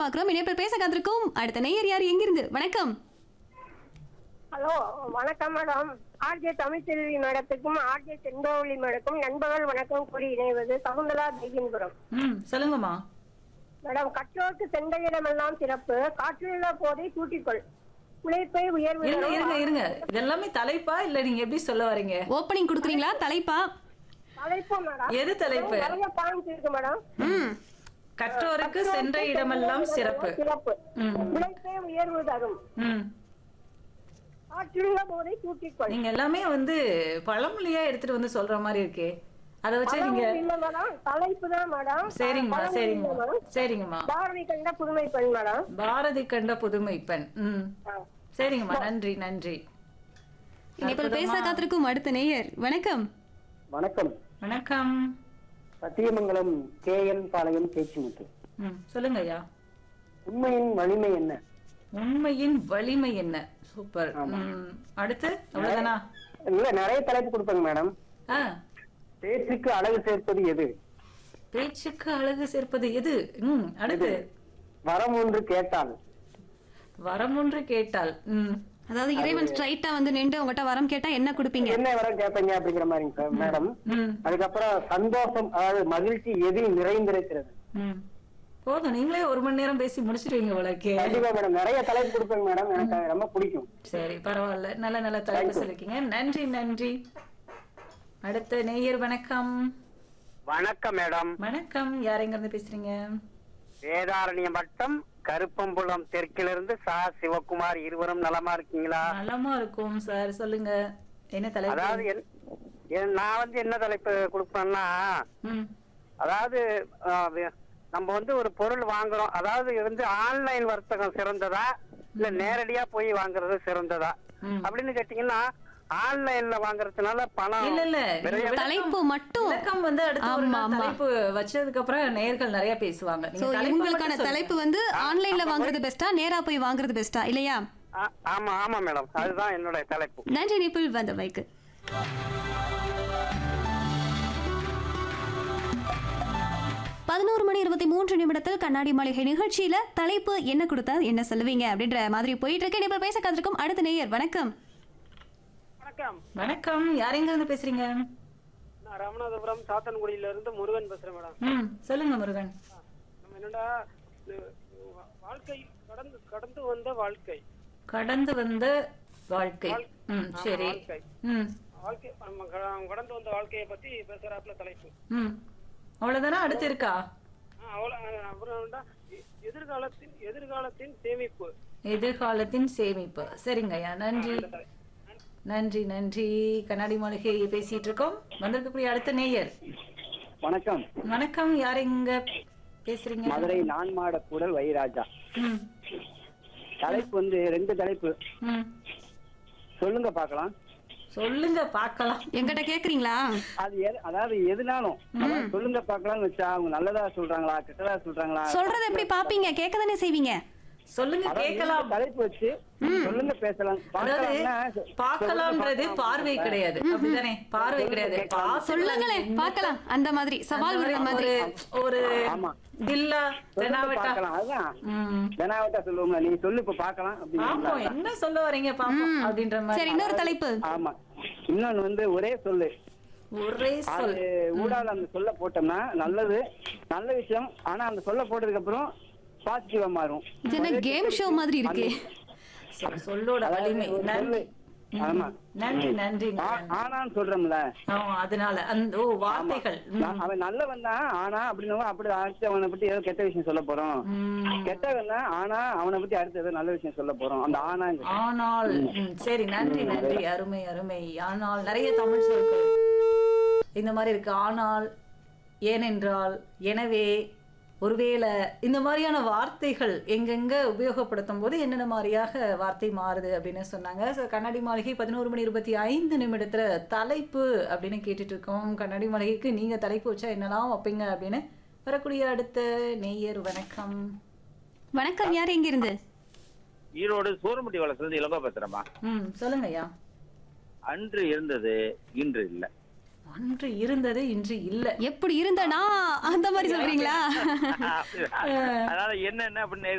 பாக்குறோம் இணைப்பில் பேச காத்திருக்கும் அடுத்த நேயர் யார் எங்கிருந்து வணக்கம் ஹலோ வணக்கம் மேடம் ஆர்ஜே தமிழ்ச்செல்வி மேடத்துக்கும் ஆர்ஜே செந்தோவளி மேடக்கும் நண்பர்கள் வணக்கம் கூறி இணைவது சகுந்தலா தெய்கின்புரம் ம் சொல்லுங்கம்மா மேடம் கற்றோர்க்கு சென்ற இடமெல்லாம் சிறப்பு காற்றுள்ள போதை கூட்டிக்கொள் உழைப்பை உயர்வு இருங்க தரும். இருங்க இருங்க இதெல்லாமே தலைப்பா இல்ல நீங்க எப்படி சொல்ல வரீங்க ஓப்பனிங் கொடுக்குறீங்களா தலைப்பா தலைப்பு மேடம் எது தலைப்பு நிறைய பாயிண்ட்ஸ் இருக்கு மேடம் ம் கற்றோருக்கு சென்ற இடமெல்லாம் சிறப்பு சிறப்பு ம். உழைப்பை உயர்வு தரும் ம் காற்றுள்ள போதை கூட்டிக்கொள் நீங்க எல்லாமே வந்து பழமொழியா எடுத்துட்டு வந்து சொல்ற மாதிரி இருக்கே அத வச்சு நீங்க பழமொழி இல்ல மேடம் தலைப்பு தான் மேடம் சரிங்கம்மா பழமொழி இல்ல சரிங்கம்மா மேடம். சரிங்கம்மா பாரதி கண்ட புதுமை பெண் மேடம் பாரதி கண்ட புதுமை பெண் ம் ஆ. சரிங்கம்மா நன்றி நன்றி இணைப்பில் பேச காத்திருக்கும் அடுத்த நேயர் வணக்கம் வணக்கம் வணக்கம் சத்தியமங்கலம் கே என் பாளையம் பேச்சுமுத்து ம் சொல்லுங்க ஐயா உண்மையின் வலிமை என்ன உண்மையின் வலிமை என்ன சூப்பர் ம் அடுத்து அவ்வளவுதானா இல்ல நிறைய தலைப்பு கொடுப்பாங்க மேடம் ஆ பேச்சுக்கு அழகு சேர்ப்பது எது பேச்சுக்கு அழகு சேர்ப்பது எது ம் அடுத்து வரம் ஒன்று கேட்டால் வரம் ஒன்று கேட்டால் ம் அதாவது இறைவன் ஸ்ட்ரைட்டா வந்து நின்று உங்ககிட்ட வரம் கேட்டா என்ன கொடுப்பீங்க என்ன வரம் கேட்பீங்க அப்படிங்கிற மாதிரிங்க சார் மேடம் ம் அதுக்கப்புறம் சந்தோஷம் அதாவது மகிழ்ச்சி எதில் நிறைந்திருக்கிறது ம் போதும் நீங்களே ஒரு மணி நேரம் பேசி முடிச்சிருவீங்க உலகே கண்டிப்பா மேடம் நிறைய தலைப்பு கொடுப்பாங்க மேடம் எனக்கு அது ரொம்ப பிடிக்கும் சரி பரவாயில்ல நல்ல நல்ல தலைப்பு சொல்லிருக்கீங்க நன்றி நன்றி அடுத்த நேயர் வணக்கம் வணக்கம் மேடம் வணக்கம் யார் எங்க இருந்து பேசுறீங்க வேதாரண்யம் வட்டம் கருப்பம்புலம் தெற்கிலிருந்து சா சிவகுமார் இருவரும் நலமா இருக்கீங்களா நலமா இருக்கும் சார் சொல்லுங்க என்ன தலைப்பு அதாவது என்- என்- நான் வந்து என்ன தலைப்பு கொடுப்பேன்னா ம் அதாவது ஆ, வே- நம்ம வந்து ஒரு பொருள் வாங்குறோம் அதாவது இது வந்து ஆன்லைன் வர்த்தகம் சிறந்ததா இல்ல நேரடியா போய் வாங்குறது சிறந்ததா ம். அப்படின்னு கேட்டீங்கன்னா ஆன்லைன்ல வாங்குறதுனால பணம் இல்ல இல்ல விரையா- நீங்க தலைப்பு மட்டும் விளக்கம் வந்து அடுத்து ஒரு ஆமா, நாள் ஆமா. தலைப்பு வச்சதுக்கு அப்புறம் நேயர்கள் நிறைய பேசுவாங்க சோ நீங்க தலைப்பு இவங்களுக்கான மட்டும் சொல்லுங்க. தலைப்பு வந்து ஆன்லைன்ல வாங்குறது பெஸ்டா நேரா போய் வாங்குறது பெஸ்டா இல்லையா ஆ- ஆமா ஆமா மேடம் அதுதான் என்னுடைய தலைப்பு நன்றி இணைப்பில் வந்த வைக்கு பதினோரு மணி இருபத்தி மூன்று நிமிடத்தில் கண்ணாடி மாளிகை நிகழ்ச்சியில தலைப்பு என்ன கொடுத்தா என்ன சொல்லுவீங்க அப்படின்ற மாதிரி போயிட்டு இருக்கு இப்ப பேச காத்திருக்கும் அடுத்த நேயர் வணக்கம் வணக்கம் வணக்கம் யார் எங்க இருந்து பேசுறீங்க நான் ராமநாதபுரம் சாத்தன்குடியில இருந்து முருகன் பேசுறேன் மேடம் ம் சொல்லுங்க முருகன் நம்ம என்னடா இது வா- வாழ்க்கை கடந்து கடந்து வந்த வாழ்க்கை கடந்து வந்த வாழ்க்கை ம் ஆமா, சரி வாழ்க்கை. ம் வாழ்க்கை நம்ம க- கடந்து வந்த வாழ்க்கையை பத்தி பேசுறாப்புல தலைப்பு ம் அவ்வளவுதானா அடுத்து இருக்கா ஆ, அவ்வளவு ஆ, அப்புறம் என்னடா, எ- எதிர்காலத்தின் எதிர்காலத்தின் சேமிப்பு எதிர்காலத்தின் சேமிப்பு சரிங்க ஐயா நன்றி நன்றி நன்றி கண்ணாடி மாளிகை பேசிட்டு இருக்கோம் வந்திருக்கக்கூடிய அடுத்த நேயர் வணக்கம் வணக்கம் யார் எங்க பேசுறீங்க மதுரை நான்மாட கூடல் வைராஜா ம் தலைப்பு வந்து ரெண்டு தலைப்பு ம் சொல்லுங்க பார்க்கலாம் சொல்லுங்க பார்க்கலாம் எங்கிட்ட கேக்குறீங்களா அது எது- அதாவது எதுனாலும் அதாவது சொல்லுங்க பார்க்கலாம்னு வச்சா அவங்க நல்லதா சொல்றாங்களா கெட்டதா சொல்றாங்களா சொல்றதை எப்படி பாப்பீங்க கேட்க தானே செய்வீங்க சொல்லுங்க அதாவது கேட்கலாம் நீங்க தலைப்பு வச்சு சொல்லுங்க பேசலாம் அதாவது பார்க்கலாம்னா, பார்க்கலாம்ன்றது சொல்லுங்க பார்வை பார்க்கலாம். கிடையாது அப்படிதானே பார்வை கிடையாது பார்க்கலாம். சொல்லுங்களேன் பார்க்கலாம் அந்த மாதிரி சவால் அந்த விடுற மாதிரி ஒரு ஒரு ஆமா. தில்லா சொல்லுங்க தெனாவட்டா பார்க்கலாம் அதுதான் ம் தெனாவட்டா சொல்லுவோம்ல நீ சொல்லு இப்ப பார்க்கலாம் பாப்போம் அப்படின்னு என்ன சொல்ல வரீங்க பாப்போம் அப்படின்ற மாதிரி சரி இன்னொரு தலைப்பு ஆமா இன்னொன்னு வந்து ஒரே சொல்லு ஒரே சொல் அது ஊடால அந்த சொல்ல போட்டோம்னா நல்லது நல்ல விஷயம் ஆனா அந்த சொல்ல போட்டதுக்கு அப்புறம் பாசிட்டிவா மாறும் இது என்ன கேம் ஷோ மாதிரி இருக்கு சரி, சொல்லோட வலிமை ஒரு நன்றி சொல்லு. ஆமா நன்றி நன்றி ஆ- ஆனான்னு சொல்றோம்ல ஆமா அதனால அந்த ஓ வார்த்தைகள் ம். நான் அவன் நல்லவன் தான் ஆனா அப்படின்னு அப்படி அடுத்து அவனை பத்தி ஏதோ கெட்ட விஷயம் சொல்ல போறோம் ம். கெட்டவன் தான் ஆனா அவனை பத்தி அடுத்து ஏதோ நல்ல விஷயம் சொல்ல போறோம் அந்த ஆனாங்க ஆனால் ம், சரி நன்றி நன்றி அருமை அருமை ஆனால் நிறைய தமிழ் சொற்கள் இந்த மாதிரி இருக்கு ஆனால் ஏனென்றால் எனவே ஒருவேளை இந்த மாதிரியான வார்த்தைகள் எங்கெங்க உபயோகப்படுத்தும் போது என்னென்ன மாதிரியாக வார்த்தை மாறுது அப்படின்னு சொன்னாங்க ஸோ கண்ணாடி மாளிகை பதினோரு மணி இருபத்தி ஐந்து நிமிடத்துல தலைப்பு அப்படின்னு கேட்டுட்டு இருக்கோம் கண்ணாடி மாளிகைக்கு நீங்க தலைப்பு வச்சா என்னெல்லாம் வைப்பீங்க அப்படின்னு வரக்கூடிய அடுத்த நேயர் வணக்கம் வணக்கம் யார் எங்க இருந்து ஈரோடு சூரமுட்டி வளத்துல இளங்கோ பேசுறேம்மா ம் சொல்லுங்க ஐயா அன்று இருந்தது இன்று இல்ல அன்று இருந்தது இன்று இல்லை எப்படி இருந்தனா அந்த மாதிரி சொல்றீங்களா அதனால என்ன என்ன அப்படின்னு